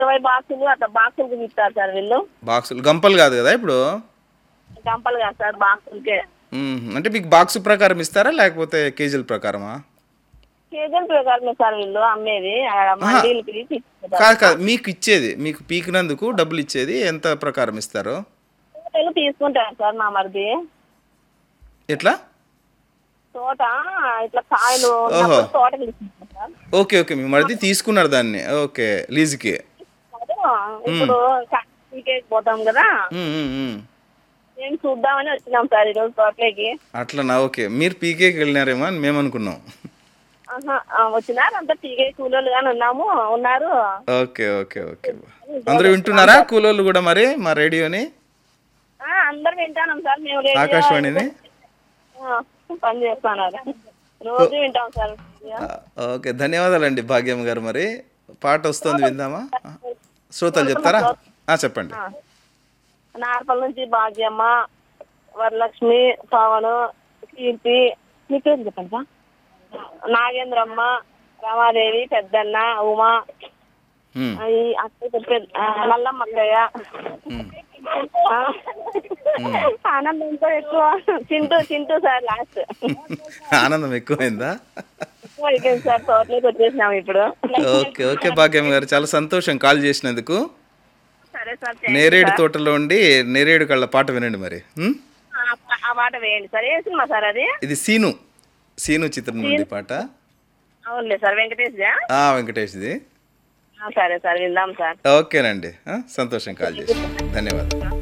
ఇరవై బాక్సులు అట్లా బాక్సులకి ఇస్తారు సార్ వీళ్ళు బాక్సులు గంపలు కాదు కదా ఇప్పుడు గంపలు కాదు సార్ బాక్సులకే మ్మ్. అంటే మీకు బాక్స్ ప్రకారం ఇస్తారా లేకపోతే కేజీల ప్రకారమా కేజీల ప్రకారమే సార్ వీళ్ళు అమ్మేది ఆడ మండీలకి తీసుకుంటారు కాదు కాదు మీకు ఇచ్చేది మీకు పీకినందుకు డబ్బులు ఇచ్చేది ఎంత ప్రకారం ఇస్తారు తోటలు తీసుకుంటారు సార్ మా మరిది ఎట్లా తోట ఇట్లా కాయలు ఉన్నప్పుడు తోట తీసుకుంటారు సార్ ఓకే ఓకే మీ మరిది తీసుకున్నారు దాన్ని ఓకే లీజుకి ఇప్పుడు కేక్ పోతాం కదా మ్మ్, మ్మ్, మ్మ్. మేము చూద్దామని వచ్చినాం సార్ ఈరోజు తోటలోకి అట్లనా ఓకే మీరు పీకేకి వెళ్ళినారేమో అని మేము అనుకున్నాం ఆహా, ఆ, వచ్చినారు అంతా టీకే కూలోళ్ళు కానీ ఉన్నాము ఉన్నారు ఓకే ఓకే ఓకే అందరూ వింటున్నారా కూలోళ్ళు కూడా మరి మా రేడియోని ఆ, అందరు వింటాం సార్ మేము రేడియో ఆకాశవాణిని ఆ, పని చేస్తున్నారు రోజు వింటాం సార్ ఆ, ఓకే ధన్యవాదాలండి భాగ్యం గారు మరి పాట వస్తుంది విందామా ఆ, శ్రోతలు చెప్తారా ఆ, చెప్పండి నార్పల్ నుంచి భాగ్యమ్మ వరలక్ష్మి పవన్ కీర్తి మీ పేరు చెప్పండి సార్ నాగేంద్రమ్మ రమాదేవి పెద్దన్న ఉమా మ్మ్. ఈ అక్క పెద్ద ఆ, నల్లమ్మ అక్కయ్య ఆ, ఆనందంతో ఎక్కువ చింటూ చింటూ సార్ లాస్ట్ ఆనందం ఎక్కువైందా అయిపోయింది సార్ తోటలోకి వచ్చేసినాం ఇప్పుడు ఓకే ఓకే భాగ్యం గారు చాలా సంతోషం కాల్ చేసినందుకు సరే సార్ నేరేడు తోటలో ఉండి నేరేడు కళ్ళ పాట వినండి మరి మ్? ఆ- ఆ మాట వేయండి సార్ ఏ సినిమా సార్ అది ఇది సీను సీను చిత్రం నుండి పాట అవునులే సార్ వెంకటేష్ ఆ వెంకటేష్ది సరే సార్ విందాం సార్ ఓకేనండి ఆ, సంతోషం కాల్ చేసి ధన్యవాదాలు